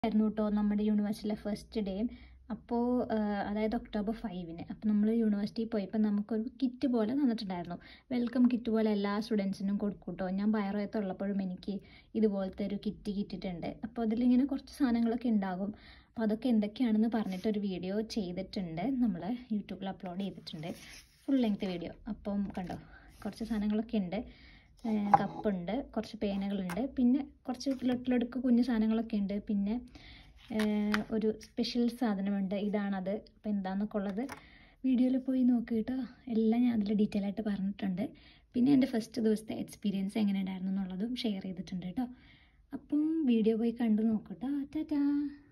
ആയിരുന്നു കേട്ടോ നമ്മുടെ യൂണിവേഴ്സിറ്റിയിലെ ഫസ്റ്റ് ഡേ അപ്പോൾ അതായത് ഒക്ടോബർ ഫൈവിന് അപ്പോൾ നമ്മൾ യൂണിവേഴ്സിറ്റിയിൽ പോയപ്പോൾ നമുക്കൊരു കിറ്റ് പോലെ തന്നിട്ടുണ്ടായിരുന്നു വെൽക്കം കിറ്റ് പോലെ എല്ലാ സ്റ്റുഡൻസിനും കൊടുക്കും കേട്ടോ ഞാൻ ബയറോയത്തുള്ളപ്പോഴും എനിക്ക് ഇതുപോലത്തെ ഒരു കിറ്റ് കിട്ടിയിട്ടുണ്ട് അപ്പോൾ അതിലിങ്ങനെ കുറച്ച് സാധനങ്ങളൊക്കെ ഉണ്ടാകും അപ്പോൾ അതൊക്കെ എന്തൊക്കെയാണെന്ന് പറഞ്ഞിട്ടൊരു വീഡിയോ ചെയ്തിട്ടുണ്ട് നമ്മൾ യൂട്യൂബിൽ അപ്ലോഡ് ചെയ്തിട്ടുണ്ട് ഫുൾ ലെങ്ത് വീഡിയോ അപ്പം കണ്ടോ കുറച്ച് സാധനങ്ങളൊക്കെ ഉണ്ട് കപ്പുണ്ട് കുറച്ച് പേനകളുണ്ട് പിന്നെ കുറച്ച് ലൊട്ടിലൊടുക്ക് കുഞ്ഞു സാധനങ്ങളൊക്കെ ഉണ്ട് പിന്നെ ഏഹ് ഒരു സ്പെഷ്യൽ സാധനമുണ്ട് ഇതാണത് അപ്പോൾ എന്താണെന്നൊക്കെ ഉള്ളത് വീഡിയോയിൽ പോയി നോക്കിയിട്ട് എല്ലാം ഞാൻ അതിൽ ഡീറ്റെയിൽ ആയിട്ട് പറഞ്ഞിട്ടുണ്ട് പിന്നെ എൻ്റെ ഫസ്റ്റ് ദിവസത്തെ എക്സ്പീരിയൻസ് എങ്ങനെ ഉണ്ടായിരുന്നു എന്നുള്ളതും ഷെയർ ചെയ്തിട്ടുണ്ട് കേട്ടോ അപ്പം വീഡിയോ പോയി കണ്ടു നോക്കട്ടോ ടാറ്റാ